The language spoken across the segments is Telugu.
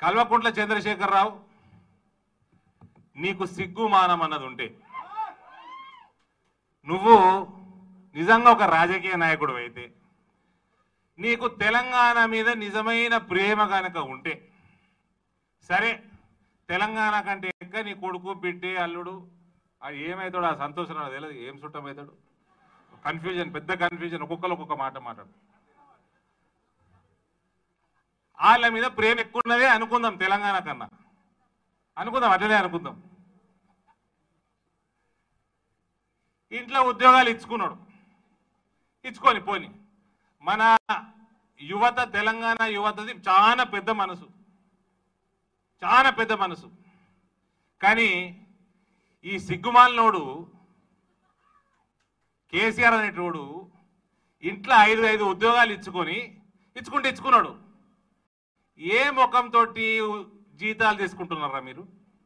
కల్వకుంట్ల చంద్రశేఖరరావు నీకు సిగ్గు మానం అన్నది ఉంటే నువ్వు నిజంగా ఒక రాజకీయ నాయకుడు అయితే నీకు తెలంగాణ మీద నిజమైన ప్రేమ కనుక ఉంటే సరే తెలంగాణ కంటే ఎక్క నీ కొడుకు బిడ్డే అల్లుడు అది ఏమవుతాడు ఆ సంతోషం నాకు తెలియదు ఏం చుట్టమవుతాడు కన్ఫ్యూజన్ పెద్ద కన్ఫ్యూజన్ ఒక్కొక్కరు ఒక్కొక్క మాట మాట్లాడు వాళ్ళ మీద ప్రేమ ఎక్కువ ఉన్నదే అనుకుందాం తెలంగాణ కన్నా అనుకుందాం అట్లనే అనుకుందాం ఇంట్లో ఉద్యోగాలు ఇచ్చుకున్నాడు ఇచ్చుకొని పోని మన యువత తెలంగాణ యువతది చాలా పెద్ద మనసు చాలా పెద్ద మనసు కానీ ఈ సిగ్గుమాలినోడు కేసీఆర్ అనేటోడు ఇంట్లో ఐదు ఐదు ఉద్యోగాలు ఇచ్చుకొని ఇచ్చుకుంటే ఇచ్చుకున్నాడు ఏ ముఖంతో జీతాలు తీసుకుంటున్నారా మీరు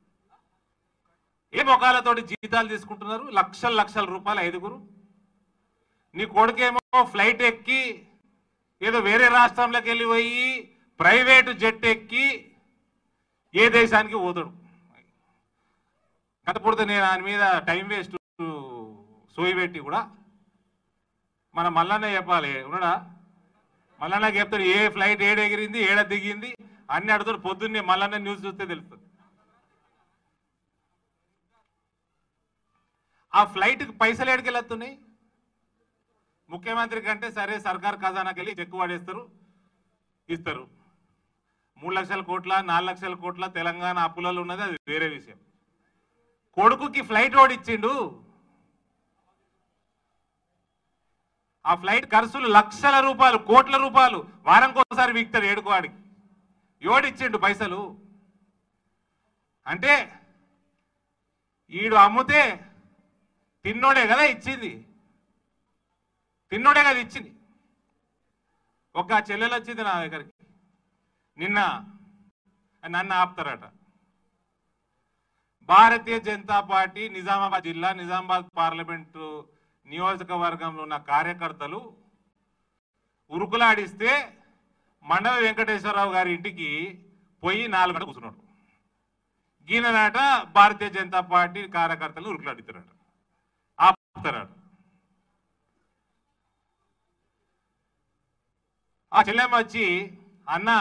ఏ ముఖాలతోటి జీతాలు తీసుకుంటున్నారు లక్షల లక్షల రూపాయలు ఐదుగురు నీ కొడుకేమో ఫ్లైట్ ఎక్కి ఏదో వేరే రాష్ట్రంలోకి వెళ్ళి పోయి ప్రైవేటు జెట్ ఎక్కి ఏ దేశానికి పోతాడు కథపడితే నేను ఆయన మీద టైం వేస్ట్ సోయి పెట్టి కూడా మన మల్లన్న చెప్పాలి ఉన్నాడా మల్లన్న చెప్తాడు ఏ ఫ్లైట్ ఏడ ఎగిరింది ఏడ దిగింది అన్ని అడుగుతాడు పొద్దున్నే మల్లన్న న్యూస్ చూస్తే తెలుస్తుంది ఆ ఫ్లైట్కి పైసలు ఏడికి వెళ్తున్నాయి ముఖ్యమంత్రి కంటే సరే సర్కార్ ఖజానాకి వెళ్ళి చెక్కు పడేస్తారు ఇస్తారు మూడు లక్షల కోట్ల నాలుగు లక్షల కోట్ల తెలంగాణ అప్పులలో ఉన్నది అది వేరే విషయం కొడుకుకి ఫ్లైట్ ఓడిచ్చిండు ఆ ఫ్లైట్ ఖర్చులు లక్షల రూపాయలు కోట్ల రూపాయలు వారంకోసారి వీక్తారు ఏడుకోవాడికి ఎవడిచ్చిండు పైసలు అంటే ఈడు అమ్ముతే తిన్నోడే కదా ఇచ్చింది తిన్నోడే కదా ఇచ్చింది ఒక చెల్లెలు వచ్చింది నా దగ్గరికి నిన్న నన్ను ఆపుతారట భారతీయ జనతా పార్టీ నిజామాబాద్ జిల్లా నిజామాబాద్ పార్లమెంటు నియోజకవర్గంలో ఉన్న కార్యకర్తలు ఉరుకులాడిస్తే మండవ వెంకటేశ్వరరావు గారి ఇంటికి పోయి నాలుగు గంటలు కూర్చున్నాడు గీననాట భారతీయ జనతా పార్టీ కార్యకర్తలు ఉరుకులాడుతారట ఆపుతారట ఆ చెల్లెమ్మ వచ్చి అన్న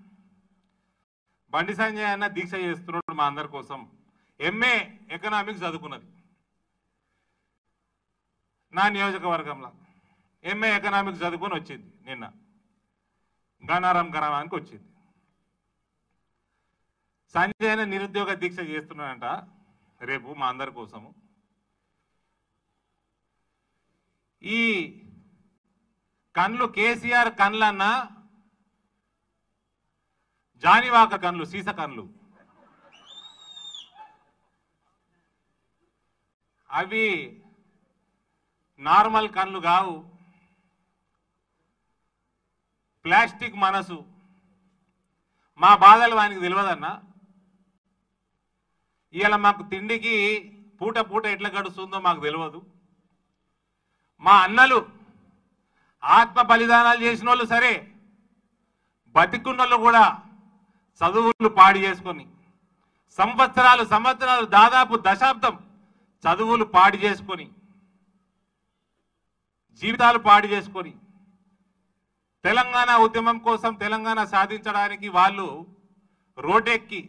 బండి సంజయ్ అన్న దీక్ష చేస్తున్నాడు మా అందరి కోసం ఎంఏ ఎకనామిక్స్ చదువుకున్నది నా నియోజకవర్గంలో ఎంఏ ఎకనామిక్స్ చదువుకొని వచ్చింది నిన్న గణారం గ్రామానికి వచ్చింది సంజయ్ అన్న నిరుద్యోగ దీక్ష చేస్తున్నాడంట రేపు మా అందరి కోసము ఈ కన్లు కేసీఆర్ కన్లన్న జానివాక కన్లు సీస కన్లు అవి నార్మల్ కన్లు కావు ప్లాస్టిక్ మనసు మా బాధలు వానికి తెలియదన్నా ఇవాళ మాకు తిండికి పూట పూట ఎట్లా గడుస్తుందో మాకు తెలియదు మా అన్నలు ఆత్మ బలిదానాలు చేసిన వాళ్ళు సరే బతికున్నోళ్ళు కూడా చదువులు పాడి చేసుకొని సంవత్సరాలు సంవత్సరాలు దాదాపు దశాబ్దం చదువులు పాడి చేసుకొని జీవితాలు పాడి చేసుకొని తెలంగాణ ఉద్యమం కోసం తెలంగాణ సాధించడానికి వాళ్ళు రోడ్డెక్కి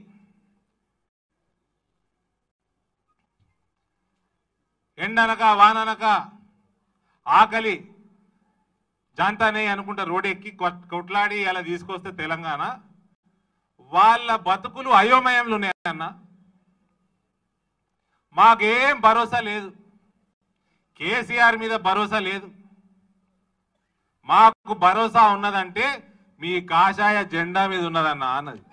ఎండనక వాననక ఆకలి జాంతానే అనుకుంటా రోడ్ ఎక్కి కొట్- కొట్లాడి అలా తీసుకొస్తే తెలంగాణ వాళ్ళ బతుకులు అయోమయంలో ఉన్నాయన్న మాకేం భరోసా లేదు కేసీఆర్ మీద భరోసా లేదు మాకు భరోసా ఉన్నదంటే మీ కాషాయ జెండా మీద ఉన్నదన్న అన్నది